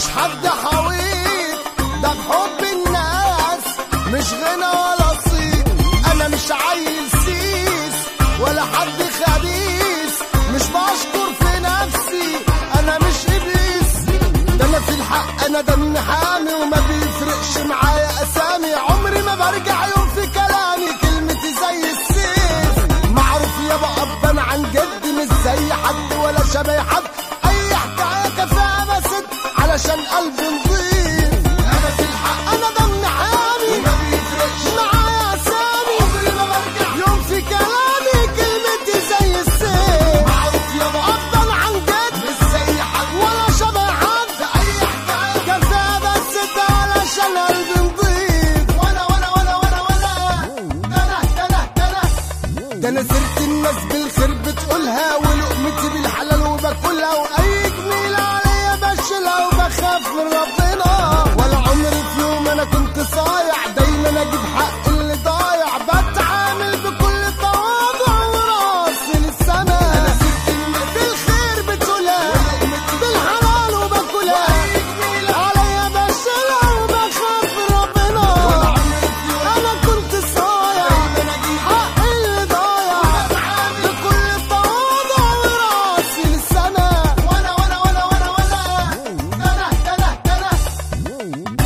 حد حويط ده بحب الناس مش غنى ولا صيت انا مش عيل سيس ولا حد خبيث مش بشكر في نفسي انا مش ابليس ده انا في الحق انا دم حامي وما بيفرقش معايا اسامي عمري ما برجع يوم في كلامي كلمتي زي السيف معروف يا بقى انا عن جد مش زي حد ولا شبه حد اي حكايه كفايه بس علشان قلبي نضيف انا في الحق انا دم حامي وما بيفرقش معايا اسامي عمري ما برجع يوم في كلامي كلمتي زي السيف معروف يا بقى انا عن جد مش زي حد ولا شبه حد اي حكايه كفايه بس علشان قلبي نضيف وانا وانا وانا وانا وانا ده انا ده انا ده انا ده انا سيرة الناس بالخير بتقولها ولقمتي بالحلال وباكلها واي جميلة عليا بشيلها وبخاف من ربنا ولا عمري في يوم انا كنت صايع دايما اجيب حق اللي ضايع بتعامل بكل تواضع وراسي للسما انا سيرة الناس بالخير بتقولها بالحلال وباكلها عليا بشيلها وبخاف من ربنا انا كنت صايع حق اللي ضايع بكل تواضع وراسي للسما وانا وانا وانا وانا وانا ده انا ده انا ده انا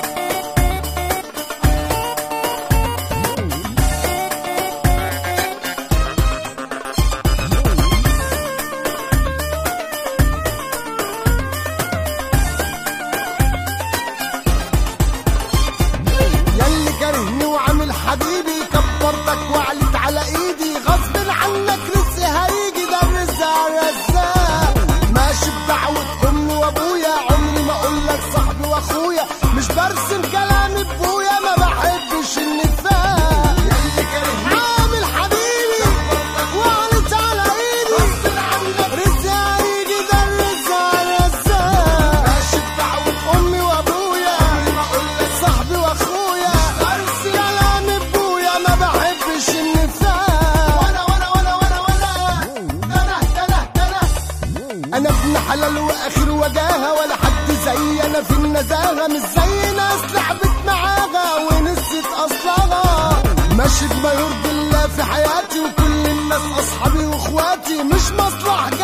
ياللي كارهني وعامل حبيبي كبرتك وعليت على ايدي غصب عنك رزق هيجي ده الرزق على الرزاق ماشي بدعوة امي وابويا عمري ما اقول لك صاحبي واخويا مش برسم كلامي بويا ما بحبش النفاق ياللي كارهني عامل حبيبي وعليت على ايدي غصب عنك رزق هيجي ده الرزق على الرزاق ماشي بدعوة امي وابويا عمري ما اقول لك صاحبي واخويا ارسل كلامي بويا ما بحبش النفاق وانا وانا وانا وانا وانا ده انا ده انا ده انا انا ابن حلال واخر وجاهه ولا حد زي انا في النزاهه مش زي ناس لعبت معاها ونسيت اصلها ماشي بما يرضي الله في حياتي وكل الناس اصحابي واخواتي مش مصلحتي